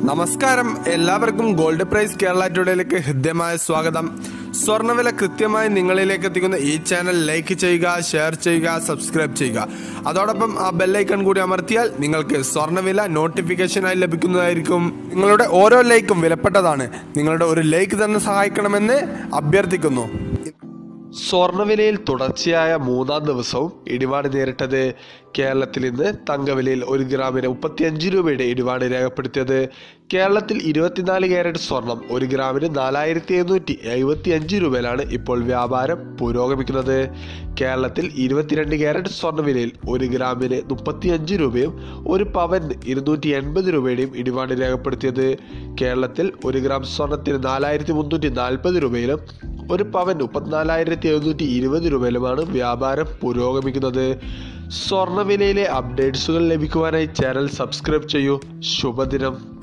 നമസ്കാരം എല്ലാവർക്കും gold price Kerala ടുഡേയിലേക്ക് ഹൃദ്യമായ സ്വാഗതം സ്വർണ്ണവില കൃത്യമായി നിങ്ങളിലേക്ക് എത്തിക്കുന്ന ഈ ചാനൽ ലൈക്ക് ചെയ്യുക ഷെയർ ചെയ്യുക സബ്സ്ക്രൈബ് ചെയ്യുക അതോടൊപ്പം ആ ബെല്ലൈക്കൺ കൂടി അമർത്തിയാൽ നിങ്ങൾക്ക് സ്വർണ്ണവില നോട്ടിഫിക്കേഷനായി ലഭിക്കുന്നതായിരിക്കും നിങ്ങളുടെ ഓരോ ലൈക്കും വിലപ്പെട്ടതാണ് നിങ്ങളുടെ ഒരു ലൈക്ക് തന്നെ സഹായിക്കണമെന്ന് അഭ്യർത്ഥിക്കുന്നു സ്വർണ്ണവിലയിൽ തുടർച്ചയായ മൂന്നാം ദിവസവും ഇടിവാട് നേരിട്ടത് കേരളത്തിൽ ഇന്ന് തങ്കവിലയിൽ ഒരു ഗ്രാമിന് മുപ്പത്തിയഞ്ച് രൂപയുടെ ഇടിവാട് രേഖപ്പെടുത്തിയത് കേരളത്തിൽ ഇരുപത്തിനാല് ക്യാരറ്റ് സ്വർണം ഒരു ഗ്രാമിന് നാലായിരത്തി എഴുന്നൂറ്റി എഴുപത്തി അഞ്ച് രൂപയിലാണ് ഇപ്പോൾ വ്യാപാരം പുരോഗമിക്കുന്നത് കേരളത്തിൽ ഇരുപത്തിരണ്ട് ക്യാരറ്റ് സ്വർണ്ണവിലയിൽ ഒരു ഗ്രാമിന് മുപ്പത്തിയഞ്ച് രൂപയും ഒരു പവന് ഇരുന്നൂറ്റി എൺപത് രൂപയുടെയും ഇടിവാട് രേഖപ്പെടുത്തിയത് കേരളത്തിൽ ഒരു ഗ്രാം സ്വർണത്തിന് നാലായിരത്തി മുന്നൂറ്റി നാൽപ്പത് രൂപയിലും ഒരു പവൻ മുപ്പത്തിനാലായിരത്തി എഴുന്നൂറ്റി ഇരുപത് രൂപയിലുമാണ് വ്യാപാരം പുരോഗമിക്കുന്നത് സ്വർണ്ണവിലയിലെ അപ്ഡേറ്റ്സുകൾ ലഭിക്കുവാനായി ചാനൽ സബ്സ്ക്രൈബ് ചെയ്യൂ ശുഭദിനം